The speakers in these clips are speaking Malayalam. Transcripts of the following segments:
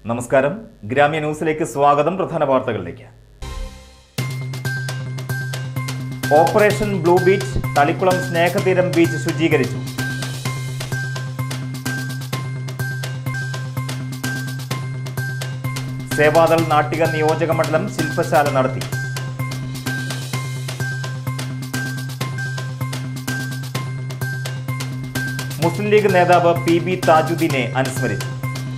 നമസ്കാരം ഗ്രാമ്യ ന്യൂസിലേക്ക് സ്വാഗതം പ്രധാന വാർത്തകളിലേക്ക് operation blue beach Thalikkulam Snehatheeram beach ശുചീകരിച്ചു സേവാദൾ നാട്ടിക നിയോജക മണ്ഡലം ശില്പശാല നടത്തി മുസ്ലിം ലീഗ് നേതാവ് പി ബി താജുദ്ദീനെ അനുസ്മരിച്ചു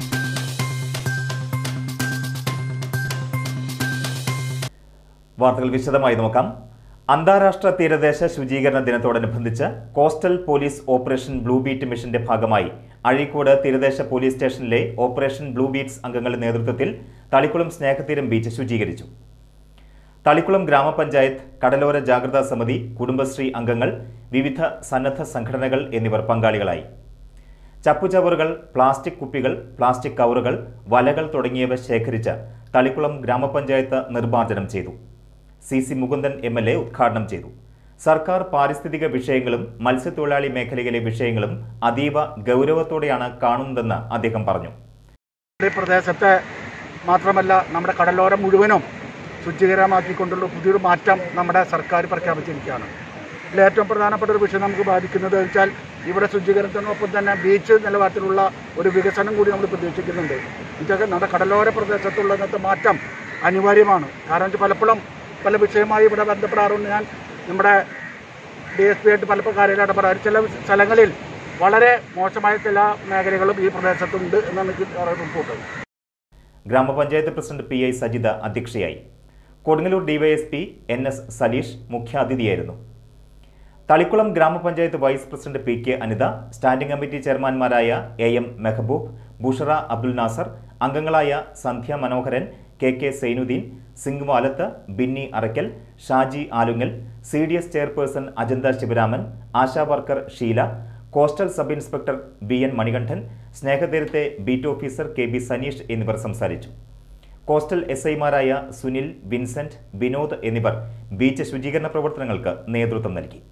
വാർത്തകൾ വിശദമായി നോക്കാം അന്താരാഷ്ട്ര തീരദേശ ശുചീകരണ ദിനത്തോടനുബന്ധിച്ച് coastal police operation blue beat മിഷന്റെ ഭാഗമായി അഴീക്കോട് തീരദേശ പോലീസ് സ്റ്റേഷനിലെ ഓപ്പറേഷൻ ബ്ലൂ ബീറ്റ്സ് അംഗങ്ങളുടെ നേതൃത്വത്തിൽ തളിക്കുളം സ്നേഹതീരം ബീച്ച് ശുചീകരിച്ചു തളിക്കുളം ഗ്രാമപഞ്ചായത്ത് കടലോര ജാഗ്രതാ സമിതി കുടുംബശ്രീ അംഗങ്ങൾ വിവിധ സന്നദ്ധ സംഘടനകൾ എന്നിവർ പങ്കാളികളായി ചപ്പുചവറുകൾ പ്ലാസ്റ്റിക് കുപ്പികൾ പ്ലാസ്റ്റിക് കവറുകൾ വലകൾ തുടങ്ങിയവ ശേഖരിച്ച് തളിക്കുളം ഗ്രാമപഞ്ചായത്ത് നിർമ്മാർജ്ജനം ചെയ്തു C C Mukundan M L A ഉദ്ഘാടനം ചെയ്തു സർക്കാർ പാരിസ്ഥിതിക വിഷയങ്ങളും മത്സ്യത്തൊഴിലാളി മേഖലയിലെ വിഷയങ്ങളും അതീവ ഗൗരവത്തോടെയാണ് കാണുന്നതെന്ന് അദ്ദേഹം പറഞ്ഞു ഈ പ്രദേശത്തെ മാത്രമല്ല നമ്മുടെ കടലോരം മുഴുവനും ശുചീകരമാക്കിക്കൊണ്ടുള്ള പുതിയൊരു മാറ്റം നമ്മുടെ സർക്കാർ പ്രഖ്യാപിച്ചിരിക്കുകയാണ് ഇതിൽ ഏറ്റവും പ്രധാനപ്പെട്ട ഒരു വിഷയം നമുക്ക് ബാധിക്കുന്നത് വെച്ചാൽ ഇവിടെ ശുചീകരണത്തിനൊപ്പം തന്നെ ബീച്ച് നിലവാരത്തിലുള്ള ഒരു വികസനം കൂടി നമ്മൾ പ്രതീക്ഷിക്കുന്നുണ്ട് ഇതൊക്കെ നമ്മുടെ കടലോര പ്രദേശത്തുള്ള ഇന്നത്തെ മാറ്റം അനിവാര്യമാണ് കാരണം വെച്ചാൽ പലപ്പോഴും പല വിഷയമായി ഇവിടെ ബന്ധപ്പെടാറുണ്ട് ഞാൻ നമ്മുടെ ഡി എസ് പി ആയിട്ട് പലപ്പോൾ കാര്യങ്ങൾ ഇടപെടാറ് ചില സ്ഥലങ്ങളിൽ വളരെ മോശമായ ചില മേഖലകളും ഈ പ്രദേശത്തുണ്ട് എന്നാണ് എനിക്ക് റിപ്പോർട്ട് ഗ്രാമപഞ്ചായത്ത് പ്രസിഡന്റ് പി ഐ സജിത അധ്യക്ഷയായി Kodungallur DYSP N S Saleesh മുഖ്യാതിഥിയായിരുന്നു തളിക്കുളം ഗ്രാമപഞ്ചായത്ത് vice president P K Anitha standing committee ചെയർമാൻമാരായ എ എം മെഹബൂബ് ബുഷറ അബ്ദുൽ നാസർ അംഗങ്ങളായ Sandhya Manoharan K K Sainuddin Singh Valath Binny Araykkal Shaji Alungal C D S chairperson Ajantha Sivaraman ASHA worker Sheela coastal sub inspector B N Manikandan സ്നേഹതീരത്തെ beat officer K B Saneesh എന്നിവർ സംസാരിച്ചു കോസ്റ്റൽ എസ് ഐമാരായ സുനിൽ വിൻസെന്റ് വിനോദ് എന്നിവർ ബീച്ച് ശുചീകരണ പ്രവർത്തനങ്ങൾക്ക് നേതൃത്വം നൽകി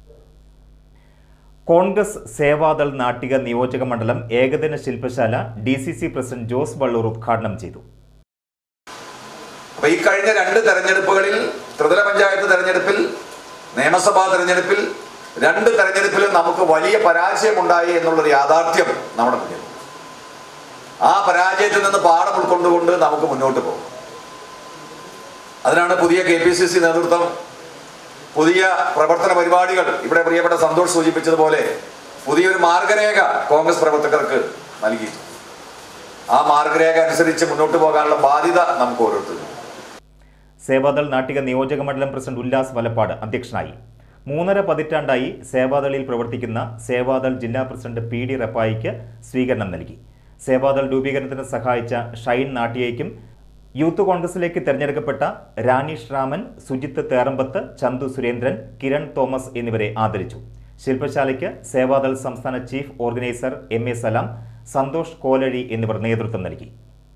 കോൺഗ്രസ് സേവാദൾ നാട്ടിക നിയോജക മണ്ഡലം ഏകദിന ശില്പശാല D C C president Jose Valloor ഉദ്ഘാടനം ചെയ്തു അപ്പൊ ഈ കഴിഞ്ഞ രണ്ട് തെരഞ്ഞെടുപ്പുകളിൽ ത്രിതല പഞ്ചായത്ത് തെരഞ്ഞെടുപ്പിൽ നിയമസഭാ തെരഞ്ഞെടുപ്പിൽ രണ്ട് തെരഞ്ഞെടുപ്പിലും നമുക്ക് വലിയ പരാജയമുണ്ടായി എന്നുള്ളൊരു യാഥാർത്ഥ്യം നമ്മുടെ മുന്നിൽ ആ പരാജയത്തിൽ നിന്ന് പാഠം ഉൾക്കൊണ്ടുകൊണ്ട് നമുക്ക് മുന്നോട്ട് പോകും അതിനാണ് പുതിയ കെ പി സി സി നേതൃത്വം പുതിയ പ്രവർത്തന പരിപാടികൾ ഇവിടെ പ്രിയപ്പെട്ട സന്തോഷ് സൂചിപ്പിച്ചതുപോലെ പുതിയൊരു മാർഗരേഖ കോൺഗ്രസ് പ്രവർത്തകർക്ക് നൽകി ആ മാർഗരേഖ അനുസരിച്ച് മുന്നോട്ട് പോകാനുള്ള ബാധ്യത നമുക്ക് ഓരോരുത്തർക്കും സേവാദൾ നാട്ടിക നിയോജക മണ്ഡലം പ്രസിഡന്റ് ഉല്ലാസ് വലപ്പാട് അധ്യക്ഷനായി മൂന്നര പതിറ്റാണ്ടായി സേവാദളിൽ പ്രവർത്തിക്കുന്ന സേവാദൾ ജില്ലാ പ്രസിഡന്റ് പി ഡി റപ്പായിക്ക് സ്വീകരണം നൽകി സേവാദൾ രൂപീകരണത്തിന് സഹായിച്ച ഷൈൻ നാട്ടിയയ്ക്കും യൂത്ത് കോൺഗ്രസിലേക്ക് തെരഞ്ഞെടുക്കപ്പെട്ട രാനീഷ് രാമൻ സുജിത്ത് തേറമ്പത്ത് ചന്തു സുരേന്ദ്രൻ കിരൺ തോമസ് എന്നിവരെ ആദരിച്ചു ശില്പശാലയ്ക്ക് സേവാദൾ സംസ്ഥാന chief organiser M A Salam Santhosh Kolazhi എന്നിവർ നേതൃത്വം നൽകി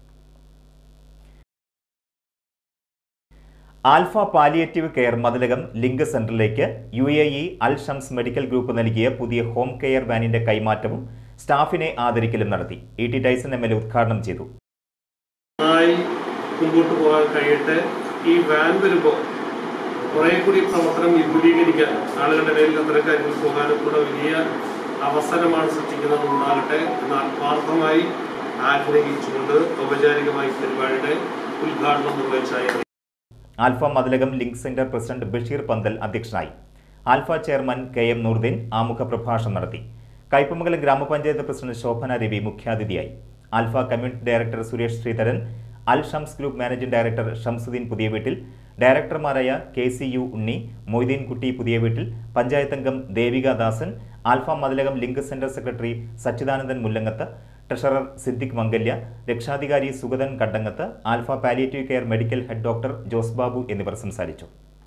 Alpha palliative care Mathilakam link സെന്ററിലേക്ക് U A E Al Shams medical group നൽകിയ പുതിയ ഹോം കെയർ വാനിന്റെ കൈമാറ്റവും സ്റ്റാഫിനെ ആദരിക്കലും നടത്തി E T Tyson M L A ഉദ്ഘാടനം ചെയ്തു നന്നായി മുമ്പോട്ട് പോകാൻ കഴിയട്ടെ ഈ വാൻ വരുമ്പോൾ കുറെ കൂടി പ്രവർത്തനം വിപുലീകരിക്കാൻ ആളുകളുടെ മേലിൽ അത്തരം കാര്യങ്ങൾ പോകാനും കൂടെ വലിയ അവസരമാണ് സൃഷ്ടിക്കുന്നത് ഉണ്ടാകട്ടെ എന്ന് ആത്മാർത്ഥമായി ആഗ്രഹിച്ചുകൊണ്ട് ഔപചാരികമായി പരിപാടിയുടെ ഉദ്ഘാടനം നിർവഹിച്ചായിരുന്നു Alpha Mathilakam link centre president Basheer Panthal അധ്യക്ഷനായി Alpha chairman K M Noorudheen ആമുഖ പ്രഭാഷണം നടത്തി കയ്പമംഗലം ഗ്രാമപഞ്ചായത്ത് പ്രസിഡന്റ് ശോഭന രവി മുഖ്യാതിഥിയായി Alpha community director Suresh Sreedharan Al Shams group managing director Shamsudheen Puthiya Veettil ഡയറക്ടർമാരായ K C U Unni Moideen Kutty Puthiya Veettil panchayat അംഗം Devika Dasan Alpha Mathilakam link centre secretary Sachidanandan Mullangath treasurer Siddique Mangalya രക്ഷാധികാരി Sugathan Kandangath Alpha palliative care medical head doctor Jose Babu എന്നിവർ സംസാരിച്ചു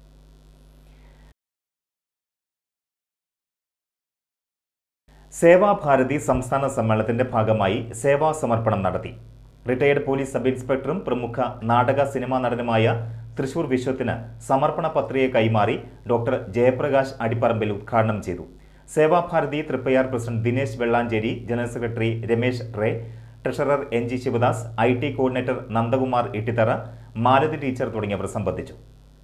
സേവാഭാരതി സംസ്ഥാന സമ്മേളനത്തിന്റെ ഭാഗമായി സേവാ സമർപ്പണം നടത്തി റിട്ടയർഡ് പോലീസ് സബ് ഇൻസ്പെക്ടറും പ്രമുഖ നാടക സിനിമാ നടനുമായ തൃശൂർ വിശ്വത്തിന് സമർപ്പണ പത്രിക കൈമാറി ഡോക്ടർ ജയപ്രകാശ് അടിപ്പറമ്പിൽ ഉദ്ഘാടനം ചെയ്തു Sevabharathi Triprayar president Dinesh Vellanchery general secretary Ramesh റേ treasurer N G Sivadas I T coordinator Nandakumar Ittithara Malathi teacher തുടങ്ങിയവർ സംബന്ധിച്ചു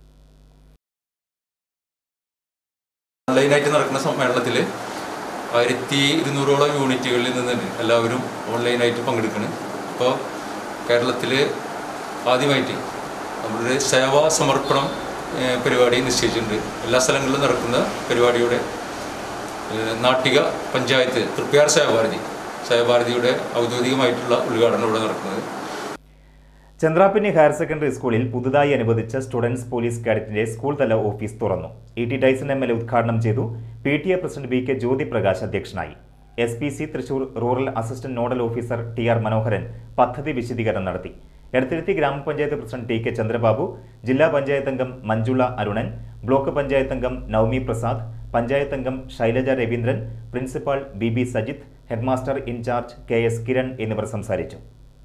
ഓൺലൈനായിട്ട് നടക്കുന്ന സമ്മേളനത്തിൽ ആയിരത്തി ഇരുന്നൂറോളം യൂണിറ്റുകളിൽ നിന്ന് എല്ലാവരും ഓൺലൈനായിട്ട് പങ്കെടുക്കണം ഇപ്പോൾ കേരളത്തിൽ ആദ്യമായിട്ട് നമ്മളൊരു സേവാ സമർപ്പണം ഏഹ്, പരിപാടി നിശ്ചയിച്ചിട്ടുണ്ട് എല്ലാ സ്ഥലങ്ങളിലും നടക്കുന്ന പരിപാടിയുടെ ഏഹ്, നാട്ടിക പഞ്ചായത്ത് തൃപ്യാർ സേവാഭാരതി സേവാഭാരതിയുടെ ഔദ്യോഗികമായിട്ടുള്ള ഉദ്ഘാടനം ഇവിടെ നടക്കുന്നത് ചന്ദ്രാപ്പിന്നി ഹയർ സെക്കൻഡറി സ്കൂളിൽ പുതുതായി അനുവദിച്ച സ്റ്റുഡൻസ് പോലീസ് കാഡറ്റിന്റെ സ്കൂൾ തല ഓഫീസ് തുറന്നു E T Tyson M L A ഉദ്ഘാടനം ചെയ്തു P T A president B K Jyothi Prakash അധ്യക്ഷനായി S P C Thrissur rural assistant nodal officer T R Manoharan പദ്ധതി വിശദീകരണം നടത്തി എടത്തിരുത്തി ഗ്രാമപഞ്ചായത്ത് പ്രസിഡന്റ് ടി കെ ചന്ദ്രബാബു ജില്ലാ പഞ്ചായത്ത് അംഗം മഞ്ജുള അരുണൻ ബ്ലോക്ക് പഞ്ചായത്ത് അംഗം നവമി പ്രസാദ് പഞ്ചായത്ത് അംഗം Shailaja Raveendran principal B B Sajith headmaster in charge K S Kiran എന്നിവർ സംസാരിച്ചു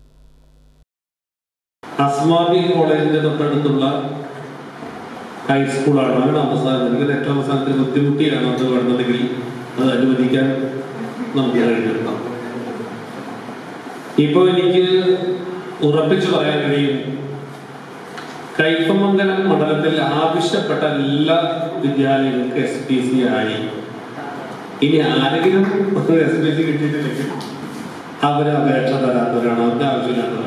അസ്മാബി കോളേജിന്റെ തൊട്ടടുത്തുള്ള ഹൈസ്കൂളാണ് അവിടെ അവസാനം എനിക്ക് ഏറ്റവും അവസാനത്തിൽ ബുദ്ധിമുട്ടിയാണ് അത് വേണമെങ്കിൽ അത് അനുവദിക്കാൻ നമുക്ക് കഴിഞ്ഞിരുന്നു ഇപ്പൊ എനിക്ക് ഉറപ്പിച്ചു പറയാൻ കഴിയും കൈപ്പമംഗലം മണ്ഡലത്തിൽ ആവശ്യപ്പെട്ട എല്ലാ വിദ്യാലയങ്ങൾക്കും എസ് പി സി ആയി ഇനി ആരെങ്കിലും എസ് പി സി കിട്ടിയിട്ടില്ലെങ്കിൽ അവര് അപേക്ഷ തരാത്തവരാണ് അവർക്ക് ആവശ്യമില്ലാത്തവരാണ്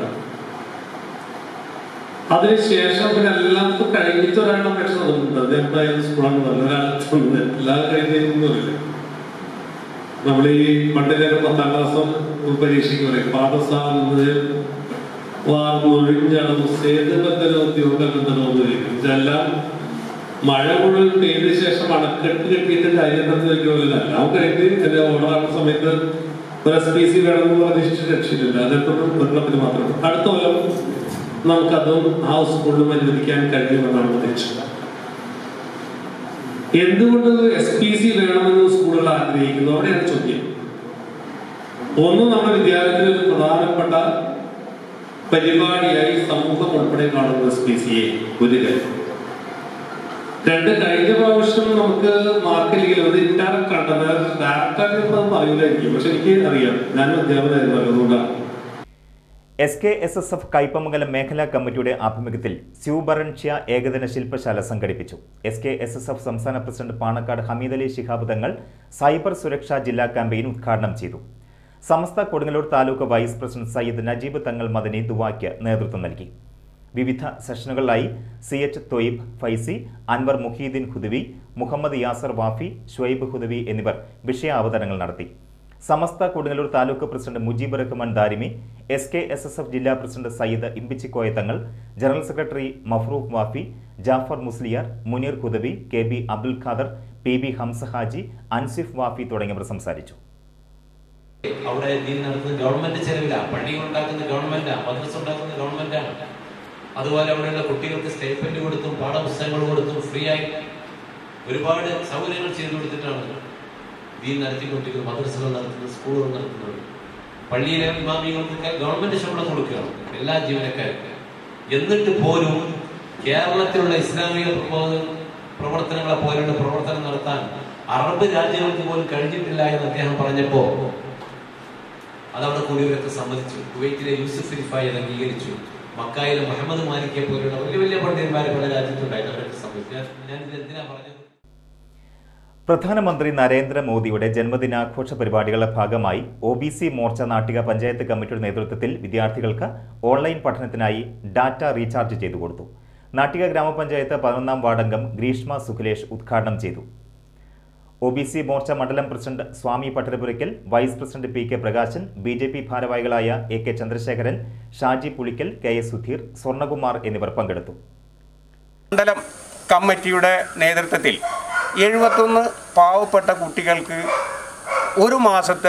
അതിനുശേഷം പിന്നെ എല്ലാവർക്കും കഴിഞ്ഞിട്ട് ഒരാളുടെ അപേക്ഷ തന്നിട്ടുണ്ട് അത് എന്തായാലും സ്കൂളാണ് പറഞ്ഞത് ഒരാൾ തന്നത് എല്ലാം കഴിഞ്ഞൊന്നുമില്ല നമ്മൾ ഈ പണ്ടിലെ പത്താം ക്ലാസ്സും പരീക്ഷയ്ക്ക് പറയും പാഠസ്ഥാനത്ത് വാർന്നൊഴിഞ്ഞാണ് സേതുബന്ധനോദ്യോഗമെന്നോ ഇതെല്ലാം മഴ മുഴുവൻ പെയ്ത ശേഷം അണക്കെട്ട് കെട്ടിയിട്ട് കാര്യത്തിൽ വയ്ക്കുമല്ല എല്ലാം കഴിഞ്ഞ് എന്റെ ഓർഡറാകുന്ന സമയത്ത് ഒരു എസ് പി സി വേണമെന്ന് പ്രതീക്ഷിച്ച് രക്ഷിച്ചില്ല അതെപ്പോഴും വെള്ളത്തിന് മാത്രം അടുത്ത കൊല്ലം നമുക്കതും ആ സ്കൂളിലും അനുവദിക്കാൻ കഴിയുമെന്നാണ് പ്രതീക്ഷിച്ചത് എന്തുകൊണ്ട് എസ് പി സി വേണമെന്ന് സ്കൂളുകൾ ആഗ്രഹിക്കുന്നു അവിടെയാണ് ചോദ്യം ഒന്ന് നമ്മുടെ വിദ്യാലയത്തിൽ ഒരു പ്രധാനപ്പെട്ട പരിപാടിയായി സമൂഹം ഉൾപ്പെടെ കാണുന്ന എസ് പി സിയെ ഒരു കാര്യം രണ്ട് കഴിഞ്ഞ പ്രാവശ്യം നമുക്ക് മാർക്കില്ലെങ്കിൽ അത് ഇൻഡയറക്റ്റ് കണ്ടത് ഡയറക്റ്റായിട്ട് അത് പറയൂലായിരിക്കും പക്ഷെ എനിക്ക് അറിയാം ഞാൻ അധ്യാപകനായിരുന്നു അതുകൊണ്ടാണ് S K S S F Kaipamangalam മേഖലാ കമ്മിറ്റിയുടെ ആഭിമുഖ്യത്തിൽ സ്യൂബറൻഷ്യ ഏകദിന ശില്പശാല സംഘടിപ്പിച്ചു S K S S F സംസ്ഥാന പ്രസിഡന്റ് പാണക്കാട് ഹമീദ് അലി ശിഹാബ് തങ്ങൾ സൈബർ സുരക്ഷാ ജില്ലാ ക്യാമ്പയിൻ ഉദ്ഘാടനം ചെയ്തു സമസ്ത കൊടുങ്ങല്ലൂർ താലൂക്ക് വൈസ് പ്രസിഡന്റ് സയ്യിദ് നജീബ് തങ്ങൾ മദനി ദുവായ്ക്ക് നേതൃത്വം നൽകി വിവിധ സെഷനുകളിലായി സി എച്ച് തൊയ്ബ് ഫൈസി അൻവർ മുഹീദ്ദീൻ ഹുദവി മുഹമ്മദ് യാസർ വാഫി ഷുഐബ് ഹുദവി എന്നിവർ വിഷയാവതരണങ്ങൾ നടത്തി Samastha Kodungallur taluk president Mujeeb Rahman Darimi S K S S F ജില്ലാ president Sayyid Imbichikoya Thangal general secretary Mafrooq Wafy Jafar Musliyar Muneer Hudavi K B Abdul Khader P B Hamza Haji Ansif Wafy തുടങ്ങിയവർ സംസാരിച്ചു അവിടെ ദീൻ നടത്തുന്നത് ഗവൺമെന്റ് ചെലവില്ല പള്ളികൾ ഉണ്ടാക്കുന്ന ഗവൺമെന്റാണ് മദ്രസ ഉണ്ടാക്കുന്ന ഗവൺമെന്റാണ് അതുപോലെ അവിടെയുള്ള കുട്ടികൾക്ക് സ്റ്റൈപ്പൻഡ് കൊടുത്തും പാഠപുസ്തകങ്ങൾ കൊടുത്തും ഫ്രീ ആയി ഒരുപാട് സൗകര്യങ്ങൾ ചെയ്തു കൊടുത്തിട്ടാണ് ദീൻ നടത്തിക്കൊണ്ടിരിക്കുന്നത് മദ്രസകൾ നടത്തുന്നത് സ്കൂളുകൾ നടത്തുന്നത് പള്ളിയിലെ ഇമാമികൾക്കൊക്കെ ഗവൺമെന്റ് ശമ്പളം കൊടുക്കുകയാണ് എല്ലാ ജീവനക്കാർക്കും എന്നിട്ട് പോലും കേരളത്തിലുള്ള ഇസ്ലാമിക പ്രബോധന പ്രവർത്തനങ്ങളെ പോലെയുള്ള പ്രവർത്തനം നടത്താൻ അറബ് രാജ്യങ്ങൾക്ക് പോലും കഴിഞ്ഞിട്ടില്ല എന്ന് അദ്ദേഹം പറഞ്ഞപ്പോ അതവിടെ കൂടിയവരൊക്കെ സമ്മതിച്ചു കുവൈറ്റിലെ യൂസുഫ് റിഫായി അത് അംഗീകരിച്ചു മക്കായിലെ മുഹമ്മദ് മാലിക്കെ പോലുള്ള വലിയ വലിയ പണ്ഡിതന്മാർ പല രാജ്യത്തുണ്ടായിട്ട് അവരൊക്കെ സമ്മതിച്ചു ഞാൻ ഞാനിത് എന്തിനാ പറഞ്ഞത് പ്രധാനമന്ത്രി നരേന്ദ്രമോദിയുടെ ജന്മദിനാഘോഷ പരിപാടികളുടെ ഭാഗമായി O B C Morcha Nattika panchayat committee നേതൃത്വത്തിൽ വിദ്യാർത്ഥികൾക്ക് ഓൺലൈൻ പഠനത്തിനായി ഡാറ്റ റീചാർജ് ചെയ്തു കൊടുത്തു നാട്ടിക ഗ്രാമപഞ്ചായത്ത് പതിനൊന്നാം വാർഡംഗം ഗ്രീഷ്മ സുഖിലേഷ് ഉദ്ഘാടനം ചെയ്തു ഒ ബി സി മോർച്ച മണ്ഡലം president Swami Pattarapurakkal vice president P K Prakashan B J P ഭാരവാഹികളായ A K Chandrasekharan Shaji Pulikkal K S Sudheer Swarnakumar എന്നിവർ പങ്കെടുത്തു മണ്ഡലം കമ്മിറ്റിയുടെ നേതൃത്വത്തിൽ എഴുപത്തൊന്ന് പാവപ്പെട്ട കുട്ടികൾക്ക് ഒരു മാസത്തെ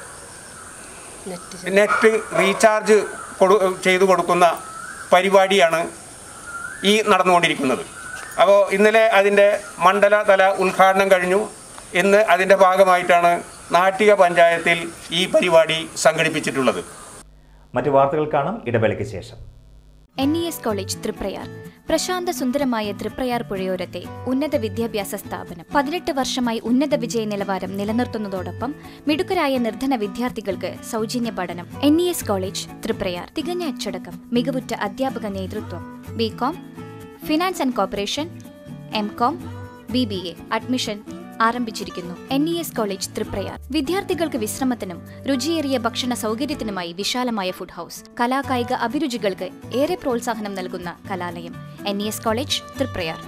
നെറ്റ് റീചാർജ് കൊടു ചെയ്തു കൊടുക്കുന്ന പരിപാടിയാണ് ഈ നടന്നുകൊണ്ടിരിക്കുന്നത് അപ്പോൾ ഇന്നലെ അതിൻ്റെ മണ്ഡല തല ഉദ്ഘാടനം കഴിഞ്ഞു ഇന്ന് അതിൻ്റെ ഭാഗമായിട്ടാണ് നാട്ടിക പഞ്ചായത്തിൽ ഈ പരിപാടി സംഘടിപ്പിച്ചിട്ടുള്ളത് മറ്റു വാർത്തകൾ കാണാം ഇടവേളയ്ക്ക് ശേഷം N E S college Triprayar പ്രശാന്ത സുന്ദരമായ തൃപ്രയാർ പുഴയോരത്തെ ഉന്നത വിദ്യാഭ്യാസ സ്ഥാപനം പതിനെട്ട് വർഷമായി ഉന്നത വിജയ നിലവാരം നിലനിർത്തുന്നതോടൊപ്പം മിടുക്കരായ നിർധന വിദ്യാർത്ഥികൾക്ക് സൗജന്യ പഠനം N E S college Triprayar തികഞ്ഞ അച്ചടക്കം മികവുറ്റ അധ്യാപക നേതൃത്വം B com finance and corporation M com B B A admission ആരംഭിച്ചിരിക്കുന്നു N E S college Triprayar വിദ്യാർത്ഥികൾക്ക് വിശ്രമത്തിനും രുചിയേറിയ ഭക്ഷണ സൗകര്യത്തിനുമായി വിശാലമായ ഫുഡ് ഹൗസ് കലാകായിക അഭിരുചികൾക്ക് ഏറെ പ്രോത്സാഹനം നൽകുന്ന കലാലയം N E S college Triprayar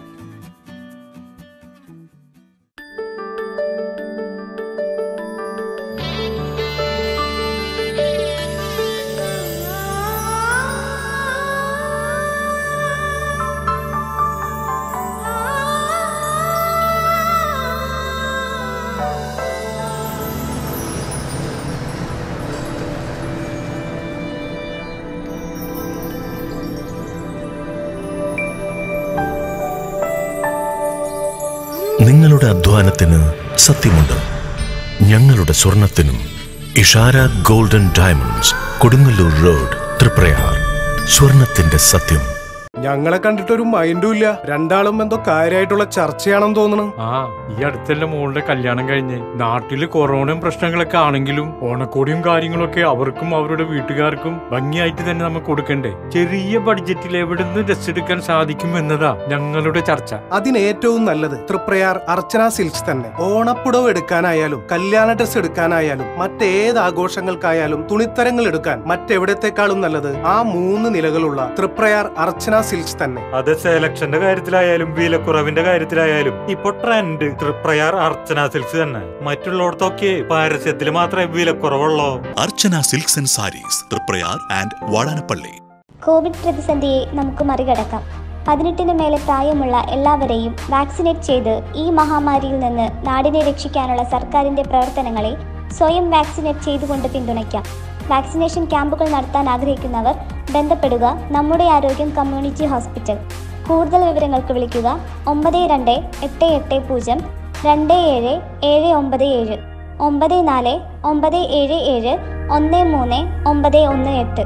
നിങ്ങളുടെ അധ്വാനത്തിന് സത്യമുണ്ട് ഞങ്ങളുടെ സ്വർണത്തിനും Ishara golden diamonds Kodungallur road Triprayar സ്വർണത്തിന്റെ സത്യം ഞങ്ങളെ കണ്ടിട്ടൊരു മൈൻഡും ഇല്ല രണ്ടാളും എന്തോ കാര്യമായിട്ടുള്ള ചർച്ചയാണെന്ന് തോന്നുന്നു ആ ഈ അടുത്തല്ല മോളുടെ കല്യാണം കഴിഞ്ഞ് നാട്ടില് കൊറോണയും പ്രശ്നങ്ങളൊക്കെ ആണെങ്കിലും ഓണക്കോടിയും കാര്യങ്ങളൊക്കെ അവർക്കും അവരുടെ വീട്ടുകാർക്കും ഭംഗിയായിട്ട് തന്നെ നമുക്ക് കൊടുക്കണ്ടേ ചെറിയ ബഡ്ജറ്റിൽ എവിടുന്ന് ഡ്രസ് എടുക്കാൻ സാധിക്കും എന്നതാ ഞങ്ങളുടെ ചർച്ച അതിന് ഏറ്റവും നല്ലത് തൃപ്രയാർ അർച്ചന സിൽക്സ് തന്നെ ഓണപ്പുടവ് എടുക്കാനായാലും കല്യാണ ഡ്രസ് എടുക്കാനായാലും മറ്റേത് ആഘോഷങ്ങൾക്കായാലും തുണിത്തരങ്ങൾ എടുക്കാൻ മറ്റെവിടത്തെക്കാളും നല്ലത് ആ മൂന്ന് നിലകളുള്ള തൃപ്രയാർ അർച്ചന സിൽക്സ് തന്നെ അത് സെലക്ഷന്റെ കാര്യത്തിലായാലും വിലക്കുറവിന്റെ കാര്യത്തിലായാലും ഇപ്പൊ ട്രെൻഡ് തൃപ്രയാർ അർച്ചന സിൽക്സ് തന്നെ മറ്റുള്ളടത്തൊക്കെ പരസ്യത്തിൽ മാത്രമേ വിലക്കുറവുള്ളൂ Archana silks and sarees Triprayar and Vadanappally covid പ്രതിസന്ധിയെ നമുക്ക് മറികടക്കാം പതിനെട്ടിന് മേലെ പ്രായമുള്ള എല്ലാവരെയും വാക്സിനേറ്റ് ചെയ്ത് ഈ മഹാമാരിയിൽ നിന്ന് നാടിനെ രക്ഷിക്കാനുള്ള സർക്കാരിന്റെ പ്രവർത്തനങ്ങളെ സ്വയം വാക്സിനേറ്റ് ചെയ്തുകൊണ്ട് പിന്തുണയ്ക്കാം വാക്സിനേഷൻ ക്യാമ്പുകൾ നടത്താൻ ആഗ്രഹിക്കുന്നവർ ബന്ധപ്പെടുക നമ്മുടെ ആരോഗ്യം കമ്മ്യൂണിറ്റി ഹോസ്പിറ്റൽ കൂടുതൽ വിവരങ്ങൾക്ക് വിളിക്കുക ഒമ്പത് രണ്ട് എട്ട് എട്ട് പൂജ്യം രണ്ട് ഏഴ് ഏഴ് ഒമ്പത് ഏഴ് ഒമ്പത് നാല് ഒമ്പത് ഏഴ് ഏഴ് ഒന്ന് മൂന്ന് ഒമ്പത് ഒന്ന് എട്ട്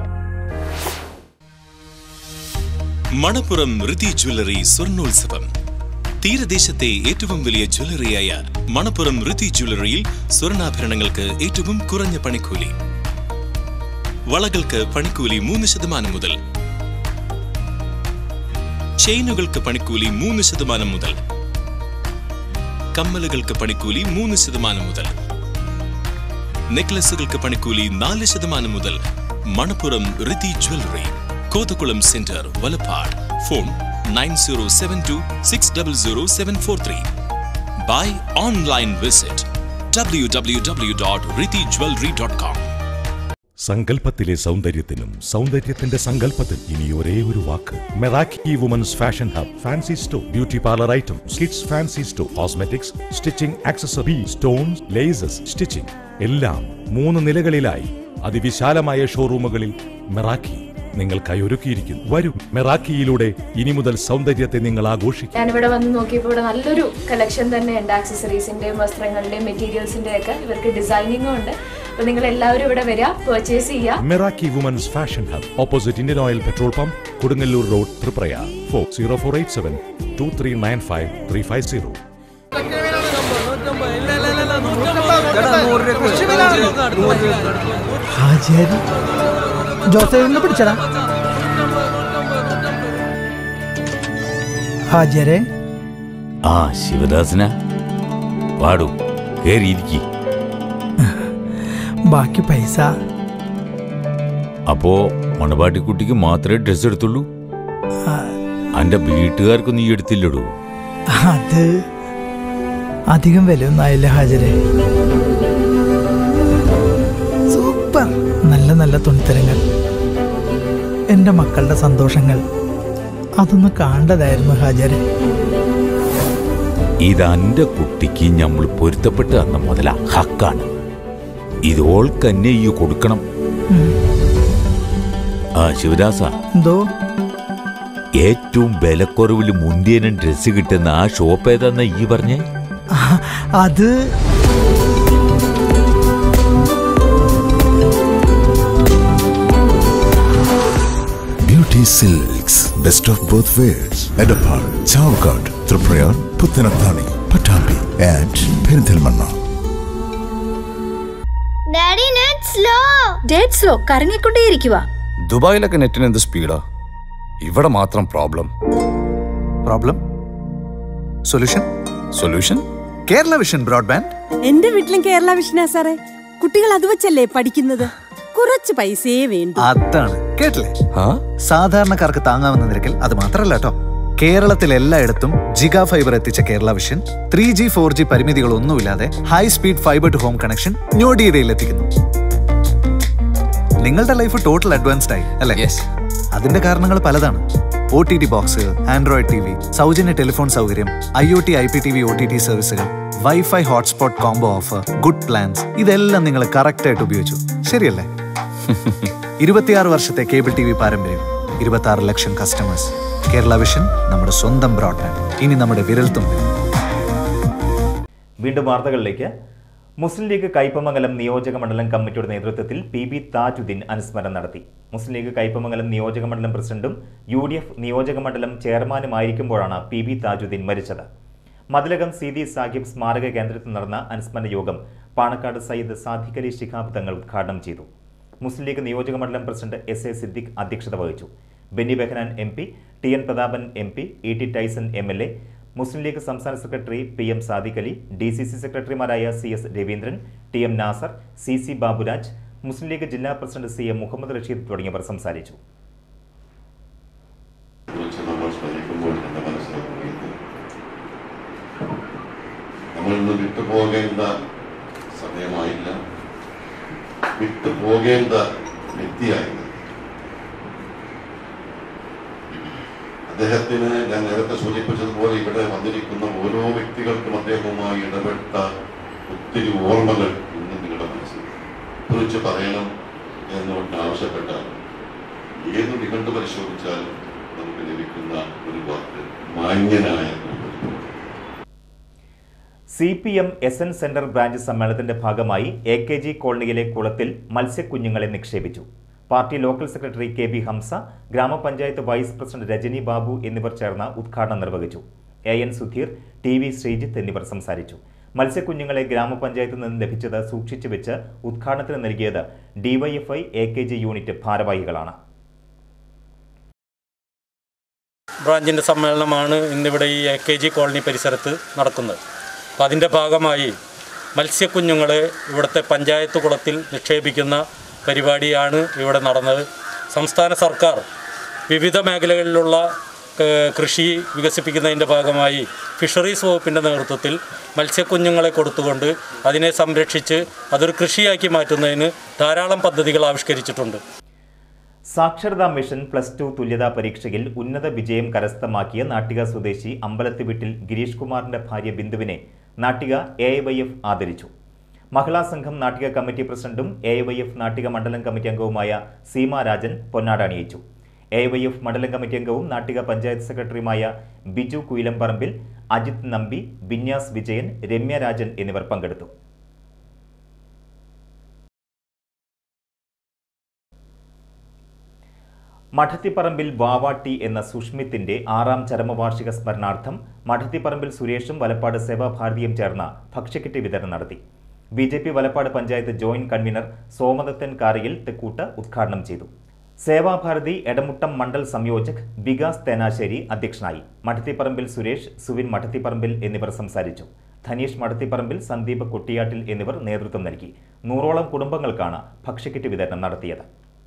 മണപ്പുറം ഋതി ജ്വല്ലറി സ്വർണോത്സവം തീരദേശത്തെ ഏറ്റവും വലിയ ജ്വല്ലറിയായ മണപ്പുറം ഋതി ജ്വല്ലറിയിൽ സ്വർണ്ണാഭരണങ്ങൾക്ക് ഏറ്റവും കുറഞ്ഞ പണിക്കൂലി വളകൾക്ക് പണിക്കൂലി മൂന്ന് ശതമാനം മുതൽ ചെയിനുകൾക്ക് പണിക്കൂലി മൂന്ന് ശതമാനം മുതൽ കമ്മലുകൾക്ക് പണിക്കൂലി മൂന്ന് ശതമാനം മുതൽ നെക്ലസുകൾക്ക് പണിക്കൂലി നാല് ശതമാനം മുതൽ Manappuram Rithi jewellery Kothakulam centre Valappad phone nine zero seven two six double zero seven four three by online visit W W W dot Rithi jewellery dot com സങ്കല്പത്തിലെ സൗന്ദര്യത്തിനും സൗന്ദര്യത്തിന്റെ സങ്കല്പത്തിൽ ഇനി ഒരേ ഒരു വാക്ക് Meraki women's fashion hub fancy store beauty parlour items kids fancy store cosmetics stitching accessory stones laces stitching എല്ലാം മൂന്ന് നിലകളിലായി അതിവിശാലമായ ഷോറൂമുകളിൽ മെറാക്കി നിങ്ങൾക്കായി ഒരുക്കിയിരിക്കുന്നു വരും മെറാക്കിയിലൂടെ ഇനി മുതൽ സൗന്ദര്യത്തെ നിങ്ങൾ ആഘോഷിക്കും ഞാനിവിടെ വന്ന് നോക്കിയപ്പോൾ ഇവിടെ നല്ലൊരു കളക്ഷൻ തന്നെയുണ്ട് ആക്സസറീസിന്റെയും വസ്ത്രങ്ങളുടെയും മെറ്റീരിയൽസിന്റെയും ഒക്കെ ഇവർക്ക് ഡിസൈനിങ്ങും ഉണ്ട് അപ്പൊ നിങ്ങൾ എല്ലാവരും ഇവിടെ വരിക പർച്ചേസ് ചെയ്യുക Meraki women's fashion hub opposite Indian Oil petrol pump Kodungallur road Triprayar four zero four eight seven two three nine five three five zero ഹാജിയാരി ജോസഫിനെ പിടിച്ചടാ ഹാജിയരെ ആ ശിവദാസന പാടൂ കേറിയിരിക്കി ബാക്കി പൈസ അപ്പോ മണവാട്ടിക്കുട്ടിക്ക് മാത്രമേ ഡ്രസ് എടുത്തുള്ളൂ ആ, അന്റെ വീട്ടുകാർക്ക് നീ എടുത്തില്ലടൂ അത് അധികം വിലയൊന്നും ആയില്ല ഹാജരെ സൂപ്പർ നല്ല നല്ല തുണിത്തരങ്ങൾ എൻ്റെ മക്കളുടെ സന്തോഷങ്ങൾ അതൊന്ന് കാണേണ്ടതായിരുന്നു ഹാജരെ ഇത് അന്റെ കുട്ടിക്ക് നമ്മൾ പൊരുത്തപ്പെട്ട് തന്ന മുതല ഹക്കാണ് ഇത് ഓൾക്കന്നെ ഈ കൊടുക്കണം ആ ശിവദാസ എന്തോ ഏറ്റവും വിലക്കുറവിൽ മുന്തിയനും ഡ്രസ്സ് കിട്ടുന്ന ആ ഷോപ്പ് ഏതാന്ന ഈ പറഞ്ഞേ ആ, അത് beauty Retty Silks. Best of both worlds. Edapar, Chavgad, Tripurayar, Puttanathani, Patambi, and Perinthalmanna. Daddy net slow dead slow കറങ്ങിക്കൊണ്ടേയിരിക്കുക ദുബായിലൊക്കെ നെറ്റിന് എന്ത് സ്പീഡാ ഇവിടെ മാത്രം problem problem solution solution Kerala vision broadband എന്റെ വീട്ടിലും കേരള വിഷനാ സാറേ കുട്ടികൾ അത് വെച്ചല്ലേ പഠിക്കുന്നത് കുറച്ച് പൈസയേ വേണ്ടു അതാണ് കേട്ടില്ലേ സാധാരണക്കാർക്ക് താങ്ങാവുന്ന നിരക്കിൽ അത് മാത്രമല്ല കേട്ടോ കേരളത്തിൽ എല്ലായിടത്തും ജിഗ ഫൈബർ എത്തിച്ച Kerala vision three G four G പരിമിതികളൊന്നുമില്ലാതെ high speed fibre to home connection ഞൊടിയിടയിൽ എത്തിക്കുന്നു നിങ്ങളുടെ ലൈഫ് ടോട്ടൽ അഡ്വാൻസ്ഡ് ആയി അല്ലേ അതിന്റെ കാരണങ്ങൾ പലതാണ് O T T box android T V സൗജന്യ ടെലിഫോൺ സൗകര്യം I O T I P T V O T T സർവീസുകൾ wifi hotspot combo offer good plans ഇതെല്ലാം നിങ്ങൾ കറക്റ്റ് ആയിട്ട് ഉപയോഗിച്ചു ശരിയല്ലേ ഇരുപത്തിയാറ് വർഷത്തെ കേബിൾ ടി വി പാരമ്പര്യം ഇരുപത്തി ആറ് ലക്ഷം കസ്റ്റമേഴ്സ് കേരള വിഷൻ നമ്മുടെ സ്വന്തം ബ്രോഡ്ബാൻഡ് ഇനി നമ്മുടെ വിരൽത്തുമ്പിൽ വീണ്ടും വാർത്തകളിലേക്ക് മുസ്ലിം ലീഗ് കയ്പമംഗലം നിയോജക മണ്ഡലം കമ്മിറ്റിയുടെ നേതൃത്വത്തിൽ പി ബി താജുദ്ദീൻ അനുസ്മരണം നടത്തി മുസ്ലിം ലീഗ് കയ്പമംഗലം നിയോജക മണ്ഡലം പ്രസിഡന്റും യു ഡി എഫ് നിയോജക മണ്ഡലം ചെയർമാനുമായിരിക്കുമ്പോഴാണ് പി ബി താജുദ്ദീൻ മരിച്ചത് മതിലകം സീതി സാഹിബ് സ്മാരക കേന്ദ്രത്തിൽ നടന്ന അനുസ്മരണ യോഗം പാണക്കാട് സയ്യിദ് സാദിഖ് അലി ശിഹാബ് തങ്ങൾ ഉദ്ഘാടനം ചെയ്തു മുസ്ലിം ലീഗ് നിയോജക മണ്ഡലം പ്രസിഡന്റ് എസ് എ സിദ്ദിഖ് അധ്യക്ഷത വഹിച്ചു Benny Behanan M P T N Prathapan M P E T Tyson M L A Muslim League സംസ്ഥാന secretary P M Sadique Ali D C C സെക്രട്ടറിമാരായ C S Raveendran T M Nasar C C Baburaj Muslim League ജില്ലാ president C M Muhammad Rasheed തുടങ്ങിയവർ സംസാരിച്ചു കുറിച്ച് നമ്മൾ സ്മരിക്കുമ്പോൾ എൻ്റെ മനസ്സിലാക്കുന്നത് നമ്മൾ ഇന്ന് വിട്ടുപോകേണ്ട സമയമായില്ല വിട്ടുപോകേണ്ട വ്യക്തിയായിരുന്നു അദ്ദേഹത്തിന് ഞാൻ നേരത്തെ സൂചിപ്പിച്ചതുപോലെ ഇവിടെ വന്നിരിക്കുന്ന ഓരോ വ്യക്തികൾക്കും അദ്ദേഹവുമായി ഇടപെട്ട ഒത്തിരി ഓർമ്മകൾ ഇന്ന് നിങ്ങളുടെ മനസ്സിൽ കുറിച്ച് പറയണം എന്ന് ആവശ്യപ്പെട്ടാൽ ഏത് നിഘണ്ടു പരിശോധിച്ചാലും നമുക്ക് ലഭിക്കുന്ന ഒരു വാക്ക് മാന്യനായ C P M S N centre branch സമ്മേളനത്തിന്റെ ഭാഗമായി എ കെ ജി കോളനിയിലെ കുളത്തിൽ മത്സ്യക്കുഞ്ഞുങ്ങളെ നിക്ഷേപിച്ചു party local secretary K B Hamza ഗ്രാമപഞ്ചായത്ത് വൈസ് പ്രസിഡന്റ് രജനി ബാബു എന്നിവർ ചേർന്ന് ഉദ്ഘാടനം നിർവഹിച്ചു A N Sudheer T V Sreejith എന്നിവർ സംസാരിച്ചു മത്സ്യക്കുഞ്ഞുങ്ങളെ ഗ്രാമപഞ്ചായത്തിൽ നിന്ന് ലഭിച്ചത് സൂക്ഷിച്ചു വെച്ച് ഉദ്ഘാടനത്തിന് നൽകിയത് DYFI A K G unit ഭാരവാഹികളാണ് ബ്രാഞ്ചിൻ്റെ സമ്മേളനമാണ് ഇന്നിവിടെ ഈ എ കെ ജി കോളനി പരിസരത്ത് നടക്കുന്നത് അപ്പോൾ അതിൻ്റെ ഭാഗമായി മത്സ്യക്കുഞ്ഞുങ്ങളെ ഇവിടുത്തെ പഞ്ചായത്ത് കുളത്തിൽ നിക്ഷേപിക്കുന്ന പരിപാടിയാണ് ഇവിടെ നടന്നത് സംസ്ഥാന സർക്കാർ വിവിധ മേഖലകളിലുള്ള ഏഹ്, കൃഷി വികസിപ്പിക്കുന്നതിൻ്റെ ഭാഗമായി ഫിഷറീസ് വകുപ്പിൻ്റെ നേതൃത്വത്തിൽ മത്സ്യക്കുഞ്ഞുങ്ങളെ കൊടുത്തുകൊണ്ട് അതിനെ സംരക്ഷിച്ച് അതൊരു കൃഷിയാക്കി മാറ്റുന്നതിന് ധാരാളം പദ്ധതികൾ ആവിഷ്കരിച്ചിട്ടുണ്ട് സാക്ഷരതാ മിഷൻ പ്ലസ് ടു തുല്യതാ പരീക്ഷയിൽ ഉന്നത വിജയം കരസ്ഥമാക്കിയ നാട്ടിക സ്വദേശി അമ്പലത്ത് വീട്ടിൽ ഗിരീഷ് കുമാറിന്റെ ഭാര്യ ബിന്ദുവിനെ നാട്ടിക എ വൈ എഫ് ആദരിച്ചു മഹിളാ സംഘം നാട്ടിക കമ്മിറ്റി പ്രസിഡന്റും എ വൈ എഫ് നാട്ടിക മണ്ഡലം കമ്മിറ്റി അംഗവുമായ സീമ രാജൻ പൊന്നാട അണിയിച്ചു എ വൈ എഫ് മണ്ഡലം കമ്മിറ്റി അംഗവും നാട്ടിക പഞ്ചായത്ത് സെക്രട്ടറിയുമായ ബിജു കുയിലംപറമ്പിൽ അജിത് നമ്പി ബിന്യാസ് വിജയൻ രമ്യ രാജൻ എന്നിവർ പങ്കെടുത്തു മഠത്തിപ്പറമ്പിൽ വാവാട്ടി എന്ന സുഷ്മിത്തിന്റെ ആറാം ചരമവാർഷിക സ്മരണാർത്ഥം മഠത്തിപ്പറമ്പിൽ സുരേഷും വലപ്പാട് സേവാഭാരതിയും ചേർന്ന ഭക്ഷ്യക്കിറ്റ് വിതരണം നടത്തി B J P Valappad panchayat joint convener Somadathan Kariyil Thekkoot ഉദ്ഘാടനം ചെയ്തു സേവാഭാരതി എടമുട്ടം മണ്ഡൽ സംയോജക് വികാസ് തേനാശ്ശേരി അധ്യക്ഷനായി മഠത്തിപ്പറമ്പിൽ സുരേഷ് സുവിൻ മഠത്തിപ്പറമ്പിൽ എന്നിവർ സംസാരിച്ചു ധനീഷ് മഠത്തിപ്പറമ്പിൽ സന്ദീപ് കുട്ടിയാട്ടിൽ എന്നിവർ നേതൃത്വം നൽകി നൂറോളം കുടുംബങ്ങൾക്കാണ് ഭക്ഷ്യക്കിറ്റ് വിതരണം നടത്തിയത്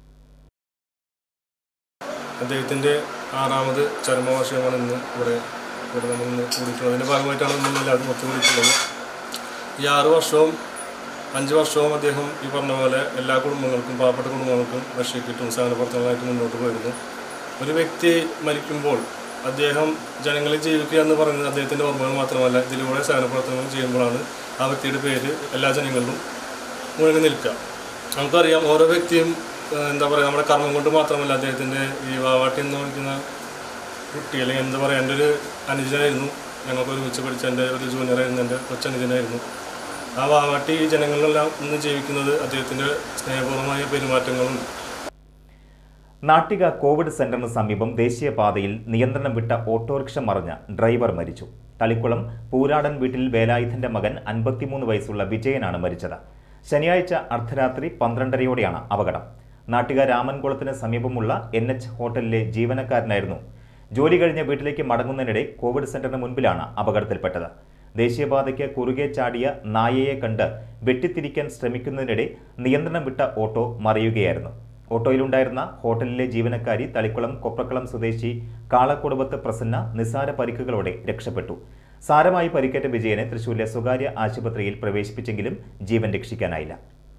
അദ്ദേഹത്തിൻ്റെ ആറാമത് ചരമവാർഷികമാണ് ഇന്ന് ഇവിടെ ഇവിടെ നമ്മൾ ഇന്ന് കൂടിയിട്ടുള്ളത് അതിൻ്റെ ഭാഗമായിട്ടാണ് നമ്മൾ എല്ലാവരും ഒത്തുകൂടിയിട്ടുള്ളത് ഈ ആറ് വർഷവും അഞ്ച് വർഷവും അദ്ദേഹം ഈ പറഞ്ഞ പോലെ എല്ലാ കുടുംബങ്ങൾക്കും പാവപ്പെട്ട കുടുംബങ്ങൾക്കും രക്ഷയ്ക്കിട്ടും സഹനപ്രവർത്തനങ്ങളായിട്ട് മുന്നോട്ട് പോയിരുന്നു ഒരു വ്യക്തി മരിക്കുമ്പോൾ അദ്ദേഹം ജനങ്ങളിൽ ജീവിക്കുക എന്ന് പറയുന്നത് അദ്ദേഹത്തിൻ്റെ ഓർമ്മകൾ മാത്രമല്ല ഇതിലൂടെ സഹനപ്രവർത്തനങ്ങൾ ചെയ്യുമ്പോഴാണ് ആ വ്യക്തിയുടെ പേര് എല്ലാ ജനങ്ങളിലും മുഴുകി നിൽക്കുക നമുക്കറിയാം ഓരോ വ്യക്തിയും ഏഹ്, എന്താ പറയുക നമ്മുടെ കർമ്മം കൊണ്ട് മാത്രമല്ല അദ്ദേഹത്തിൻ്റെ ഈ വാവാട്ടി എന്ന് വിളിക്കുന്ന കുട്ടി അല്ലെങ്കിൽ എന്താ പറയുക എൻ്റെ ഒരു അനുജനായിരുന്നു ഞങ്ങൾക്ക് ഒരുമിച്ച് പഠിച്ച എൻ്റെ ഒരു ജൂനിയറായിരുന്നു എൻ്റെ കൊച്ചനുജനായിരുന്നു ആ വാവാട്ടി ഈ ജനങ്ങളിലെല്ലാം ഇന്ന് ജീവിക്കുന്നത് അദ്ദേഹത്തിൻ്റെ സ്നേഹപൂർവമായ പെരുമാറ്റങ്ങളും നാട്ടിക കോവിഡ് സെന്ററിന് സമീപം ദേശീയപാതയിൽ നിയന്ത്രണം വിട്ട ഓട്ടോറിക്ഷ മറിഞ്ഞ ഡ്രൈവർ മരിച്ചു തളിക്കുളം പൂരാടൻ വീട്ടിൽ വേലായുധന്റെ മകൻ അൻപത്തിമൂന്ന് വയസ്സുള്ള വിജയനാണ് മരിച്ചത് ശനിയാഴ്ച അർദ്ധരാത്രി പന്ത്രണ്ടരയോടെയാണ് അപകടം നാട്ടിക രാമൻകുളത്തിന് സമീപമുള്ള എൻ എച്ച് ഹോട്ടലിലെ ജീവനക്കാരനായിരുന്നു ജോലി കഴിഞ്ഞ് വീട്ടിലേക്ക് മടങ്ങുന്നതിനിടെ കോവിഡ് സെന്ററിന് മുൻപിലാണ് അപകടത്തിൽപ്പെട്ടത് ദേശീയപാതയ്ക്ക് കുറുകെ ചാടിയ നായയെ കണ്ട് വെട്ടിത്തിരിക്കാൻ ശ്രമിക്കുന്നതിനിടെ നിയന്ത്രണം വിട്ട ഓട്ടോ മറിയുകയായിരുന്നു ഓട്ടോയിലുണ്ടായിരുന്ന ഹോട്ടലിലെ ജീവനക്കാരി തളിക്കുളം കൊപ്രക്കളം സ്വദേശി കാളക്കുടുംബത്ത് പ്രസന്ന നിസ്സാര പരിക്കുകളോടെ രക്ഷപ്പെട്ടു സാരമായി പരിക്കേറ്റ വിജയനെ തൃശൂരിലെ സ്വകാര്യ ആശുപത്രിയിൽ പ്രവേശിപ്പിച്ചെങ്കിലും ജീവൻ രക്ഷിക്കാനായില്ല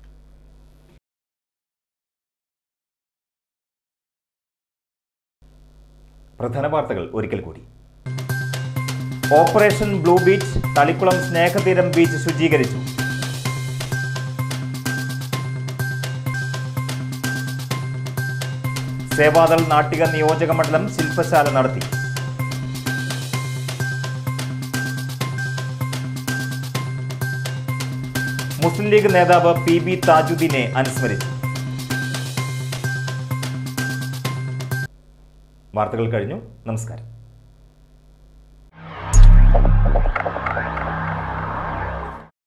പ്രധാന വാർത്തകൾ ഒരിക്കൽ കൂടി operation blue beach Thalikkulam Snehatheeram beach ശുചീകരിച്ചു സേവാദൾ നാട്ടിക നിയോജക മണ്ഡലം ശില്പശാല നടത്തി മുസ്ലിം ലീഗ് നേതാവ് പി ബി താജുദ്ദീനെ അനുസ്മരിച്ചു വാർത്തകൾ കഴിഞ്ഞു നമസ്കാരം